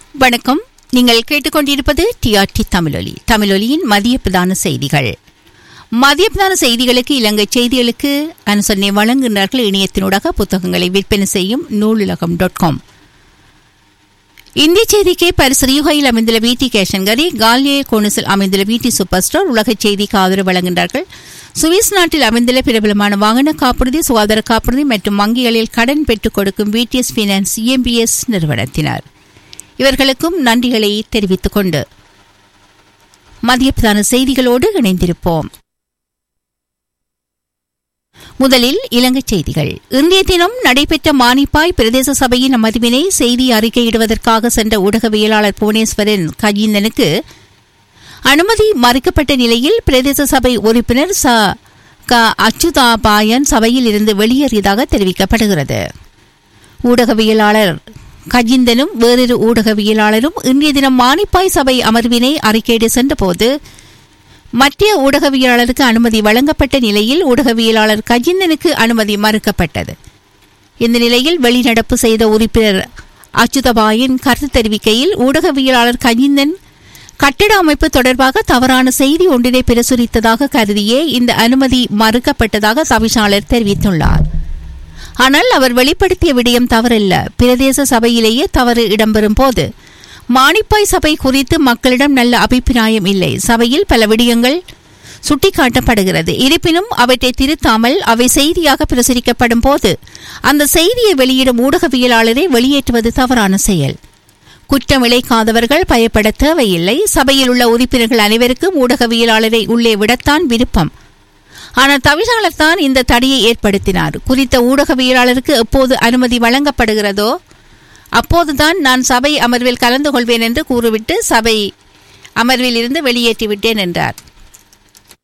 வணக்கம் நீங்கள் கேட்டுக்கொண்டிருப்பது டிஆர்டி தமிழொலி தமிழொலியின் மதிய பிரதான செய்திகள் மதிய பிரதான செய்திகளுக்கு இலங்கை செய்திகளுக்கு அனுசரணை வழங்குகின்றார்கள் இணையத்தினூடாக புத்தகங்களை விற்பனை செய்யும் நூலுலகம் டாட் காம் இந்திய செய்திக்கு பரிசு ரியுகையில் அமைந்துள்ள வீட்டி கேஷன்கரி கால்யே கோனிஸில் அமைந்துள்ள வீட்டி சூப்பர் ஸ்டோர் உலக செய்திக்கு ஆதரவு வழங்குகின்றார்கள் சுவிஸ் நாட்டில் அமைந்துள்ள பிரபலமான வாகன காப்புறுதி சுகாதார காப்புறுதி மற்றும் வங்கிகளில் கடன் பெற்றுக் கொடுக்கும் விடிஎஸ் பைனான்ஸ் இஎம்பிஎஸ் நிறுவனத்தினர் இவர்களுக்கும் நன்றிகளை தெரிவித்துக் கொண்டு மதிய பிரதான செய்திகளோடு இணைந்திருப்போம் முதலில் இலங்கை செய்திகள் இன்றைய தினம் நடைபெற்ற மானிப்பாய் பிரதேச சபையின் அமர்வினை செய்தி அறிக்கையிடுவதற்காக சென்ற ஊடகவியலாளர் புவனேஸ்வரன் கஜிந்தனுக்கு அனுமதி மறுக்கப்பட்ட நிலையில் பிரதேச சபை உறுப்பினர் ச க அச்சுதாபாயன் சபையில் இருந்து வெளியேறியதாக தெரிவிக்கப்படுகிறது ஊடகவியலாளர் கஜிந்தனும் வேறொரு ஊடகவியலாளரும் இன்றைய தினம் மானிப்பாய் சபை அமர்வினை அறிக்கையிட சென்றபோது மத்திய ஊடகவியலாளருக்கு அனுமதி வழங்கப்பட்ட நிலையில் ஊடகவியலாளர் கஜிந்தனுக்கு அனுமதி மறுக்கப்பட்டது இந்த நிலையில் வெளிநடப்பு செய்த உறுப்பினர் அச்சுதபாயின் கருத்து தெரிவிக்கையில் ஊடகவியலாளர் கஜிந்தன் கட்டிட அமைப்பு தொடர்பாக தவறான செய்தி ஒன்றினை பிரசுரித்ததாக கருதியே இந்த அனுமதி மறுக்கப்பட்டதாக தவிசாளர் தெரிவித்துள்ளார் ஆனால் அவர் வெளிப்படுத்திய விடயம் தவறல்ல பிரதேச சபையிலேயே தவறு இடம்பெறும் போது மானிப்பாய் சபை குறித்து மக்களிடம் நல்ல அபிப்பிராயம் இல்லை சபையில் பல விடயங்கள் சுட்டிக்காட்டப்படுகிறது இருப்பினும் அவற்றை திருத்தாமல் அவை செய்தியாக பிரசுரிக்கப்படும் போது அந்த செய்தியை வெளியிடும் ஊடகவியலாளரை வெளியேற்றுவது தவறான செயல் குற்றம் இழைக்காதவர்கள் பயப்பட தேவையில்லை சபையில் உள்ள உறுப்பினர்கள் அனைவருக்கும் ஊடகவியலாளரை உள்ளே விடத்தான் விருப்பம் ஆனால் தவிசாளர் தான் இந்த தடையை ஏற்படுத்தினார் குறித்த ஊடகவியலாளருக்கு எப்போது அனுமதி வழங்கப்படுகிறதோ அப்போதுதான் நான் சபை அமர்வில் கலந்து கொள்வேன் என்று கூறிவிட்டு சபை அமர்வில் இருந்து வெளியேற்றிவிட்டேன் என்றார்